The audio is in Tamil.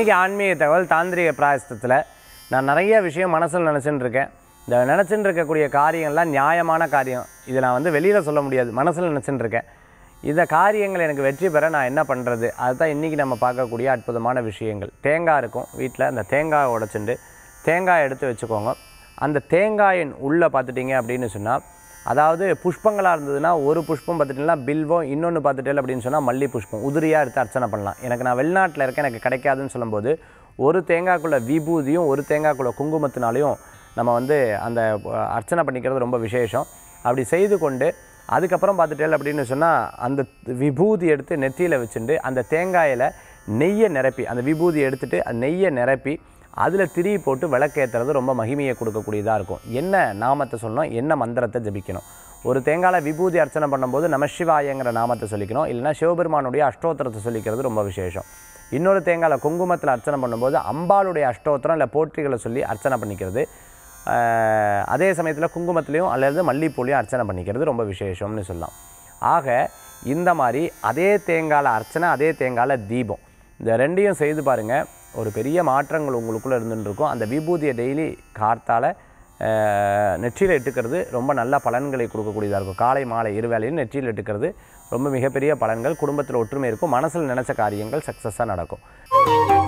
இன்றைக்கி ஆன்மீக தகவல் தாந்திரிக பிராயசத்தில் நான் நிறைய விஷயம் மனசில் நினச்சின்னு இருக்கேன் இந்த நினச்சின்னு இருக்கக்கூடிய காரியங்கள்லாம் நியாயமான காரியம் இதை நான் வந்து வெளியில் சொல்ல முடியாது மனசில் நினச்சின்னு இருக்கேன் இந்த காரியங்கள் எனக்கு வெற்றி பெற நான் என்ன பண்ணுறது அதுதான் இன்றைக்கி நம்ம பார்க்கக்கூடிய அற்புதமான விஷயங்கள் தேங்காய் இருக்கும் வீட்டில் அந்த தேங்காயை உடச்சிண்டு தேங்காய் எடுத்து வச்சுக்கோங்க அந்த தேங்காயின் உள்ளே பார்த்துட்டிங்க அப்படின்னு சொன்னால் அதாவது புஷ்பங்களாக இருந்ததுன்னா ஒரு புஷ்பம் பார்த்துட்டிங்கன்னா பில்வம் இன்னொன்று பார்த்துட்டேன் அப்படின்னு சொன்னால் மல்லி புஷ்பம் உதிரியாக எடுத்து அர்ச்சனை பண்ணலாம் எனக்கு நான் வெளிநாட்டில் இருக்கேன் எனக்கு கிடைக்காதுன்னு சொல்லும்போது ஒரு தேங்காய்க்குள்ள விபூதியும் ஒரு தேங்காய்க்குள்ள குங்குமத்தினாலையும் நம்ம வந்து அந்த அஹ், அர்ச்சனை பண்ணிக்கிறது ரொம்ப விசேஷம் அப்படி செய்து கொண்டு அதுக்கப்புறம் பார்த்துட்டேன் அப்படின்னு சொன்னால் அந்த விபூதி எடுத்து நெற்றியில் வச்சுட்டு அந்த தேங்காயில் நெய்யை நிரப்பி அந்த விபூதி எடுத்துட்டு அந்த நெய்யை நிரப்பி அதில் திரி போட்டு விளக்கேற்றுறது ரொம்ப மகிமையை கொடுக்கக்கூடியதாக இருக்கும் என்ன நாமத்தை சொல்லணும் என்ன மந்திரத்தை ஜபிக்கணும் ஒரு தேங்காயில் விபூதி அர்ச்சனை பண்ணும்போது நமசிவாயங்கிற நாமத்தை சொல்லிக்கணும் இல்லைன்னா சிவபெருமானுடைய அஷ்டோத்திரத்தை சொல்லிக்கிறது ரொம்ப விசேஷம் இன்னொரு தேங்காயில் குங்குமத்தில் அர்ச்சனை பண்ணும்போது அம்பாளுடைய அஷ்டோத்திரம் இல்லை போற்றிகளை சொல்லி அர்ச்சனை பண்ணிக்கிறது ஆஹ், அதே சமயத்தில் குங்குமத்துலேயும் அல்லது மல்லிப்பூலையும் அர்ச்சனை பண்ணிக்கிறது ரொம்ப விசேஷம்னு சொல்லலாம் ஆக இந்த மாதிரி அதே தேங்காயில் அர்ச்சனை அதே தேங்காயில் தீபம் இந்த ரெண்டையும் செய்து பாருங்கள் ஒரு பெரிய மாற்றங்கள் உங்களுக்குள்ளே இருந்துட்டு இருக்கும் அந்த விபூதியை டெய்லி கார்த்தால நெற்றியில் இட்டுக்கிறது ரொம்ப நல்ல பலன்களை கொடுக்கக்கூடியதாக இருக்கும் காலை மாலை இரு வேளையும் நெற்றியில் இட்டுக்கிறது ரொம்ப மிகப்பெரிய பலன்கள் குடும்பத்தில் ஒற்றுமை இருக்கும் மனசில் நினச்ச காரியங்கள் சக்ஸஸாக நடக்கும்